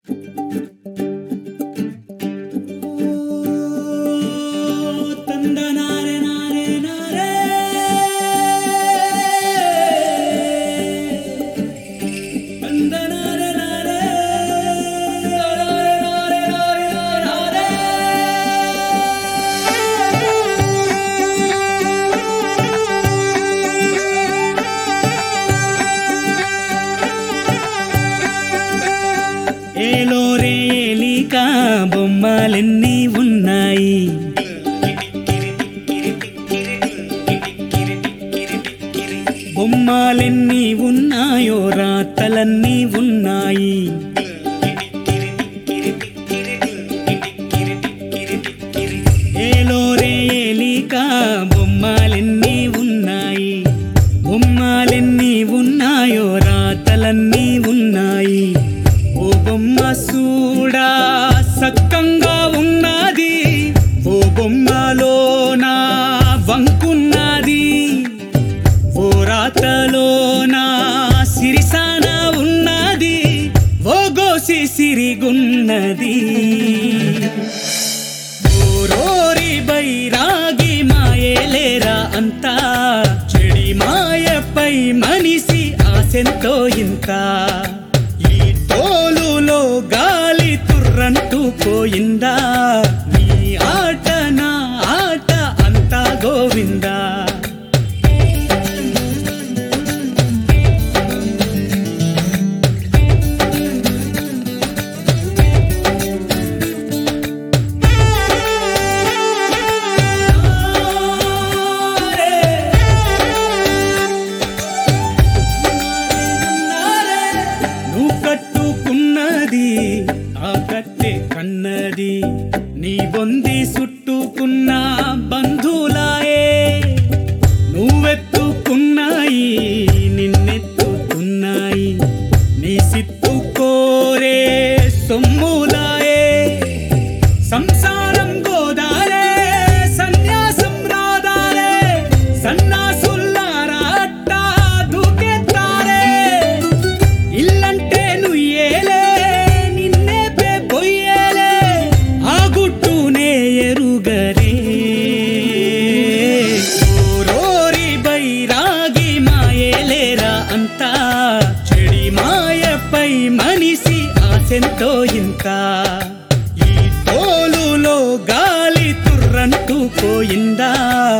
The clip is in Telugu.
తందనారే నారే నారే తందనారే నారే నారే నారే నారే నారే ఏలోరే ఏలిక బొమ్మలెన్ని ఉన్నాయి బొమ్మలెన్ని ఉన్నాయో రాతలన్నీ ఉన్నాయి ఏలోరే ఏలిక బొమ్మలెన్ని ఉన్నాయి బొమ్మలెన్ని ఉన్నాయో రాతలన్నీ ఉన్నాయి ఓ బొమ్మ సూడా సక్కంగా ఉన్నది ఓ బొమ్మలోన వంకున్నది ఓ రాతలోన సిరిసాన ఉన్నది ఓ గోసి సిరిగున్నది ఓరోరి బైరాగి మాయేలేరా అంతా చెడి మాయపై మనిషి ఆశంతో ఇంత ఈ తోలులో గాలి తుర్రంటూ పోయిందా నీ ఆట నా ఆట అంతా గోవిందా నువ్వు కట్టుకున్నది ఆ కట్టె కన్నది నీ బొంది చుట్టుకున్న బంధువులాయే నువ్వెత్తుకున్నాయి నిన్నెత్తుకున్నాయి నీ సిత్తు కోరే సొమ్ములాయే సంసారం గోదారే సన్యాసం రాదారే సన్నాసుల్లారా అట్టా దూకెత్తారే ఇల్లంటే నుయ్యేలే నిన్నే పే పొయ్యేలే ఆ గుట్టునే ఎరుగరే ఓరోరి బైరాగి మాయేలేరా అంతా చెడి మాయపై మనిషి ఆశంతో ఇంకా ఈ తోలులో గాలి తుర్రంటూ పోయిందా